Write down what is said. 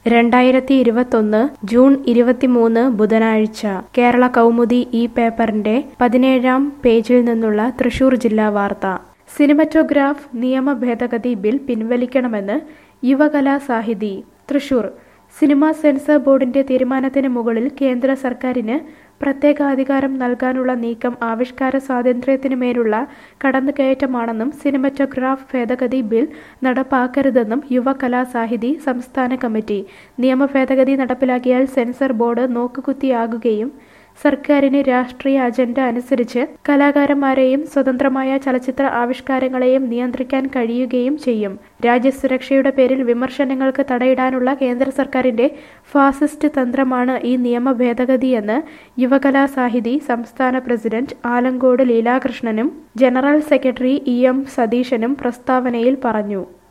രണ്ടായിരത്തി ഇരുപത്തൊന്ന് ജൂൺ ഇരുപത്തിമൂന്ന് ബുധനാഴ്ച കേരള കൗമുദി ഈ പേപ്പറിന്റെ പതിനേഴാം പേജിൽ നിന്നുള്ള തൃശൂർ ജില്ലാ വാർത്ത സിനിമറ്റോഗ്രാഫ് നിയമ ഭേദഗതി ബിൽ പിൻവലിക്കണമെന്ന് യുവകലാ സാഹിതി തൃശൂർ സിനിമ സെൻസർ ബോർഡിന്റെ തീരുമാനത്തിന് മുകളിൽ കേന്ദ്ര സർക്കാരിന് പ്രത്യേക അധികാരം നൽകാനുള്ള നീക്കം ആവിഷ്കാര സ്വാതന്ത്ര്യത്തിനു മേലുള്ള കടന്നുകയറ്റമാണെന്നും സിനിമറ്റോഗ്രാഫ് ഭേദഗതി ബിൽ നടപ്പാക്കരുതെന്നും യുവ കലാസാഹിതി സംസ്ഥാന കമ്മിറ്റി നിയമ ഭേദഗതി നടപ്പിലാക്കിയാൽ സെൻസർ ബോർഡ് നോക്കുകുത്തിയാകുകയും സർക്കാരിന് രാഷ്ട്രീയ അജണ്ട അനുസരിച്ച് കലാകാരന്മാരെയും സ്വതന്ത്രമായ ചലച്ചിത്ര ആവിഷ്കാരങ്ങളെയും നിയന്ത്രിക്കാൻ കഴിയുകയും ചെയ്യും രാജ്യസുരക്ഷയുടെ പേരിൽ വിമർശനങ്ങൾക്ക് തടയിടാനുള്ള കേന്ദ്ര സർക്കാരിന്റെ ഫാസിസ്റ്റ് തന്ത്രമാണ് ഈ നിയമ ഭേദഗതിയെന്ന് യുവകലാ സാഹിതി സംസ്ഥാന പ്രസിഡന്റ് ആലങ്കോട് ലീലാകൃഷ്ണനും ജനറൽ സെക്രട്ടറി ഇ എം സതീശനും പ്രസ്താവനയിൽ പറഞ്ഞു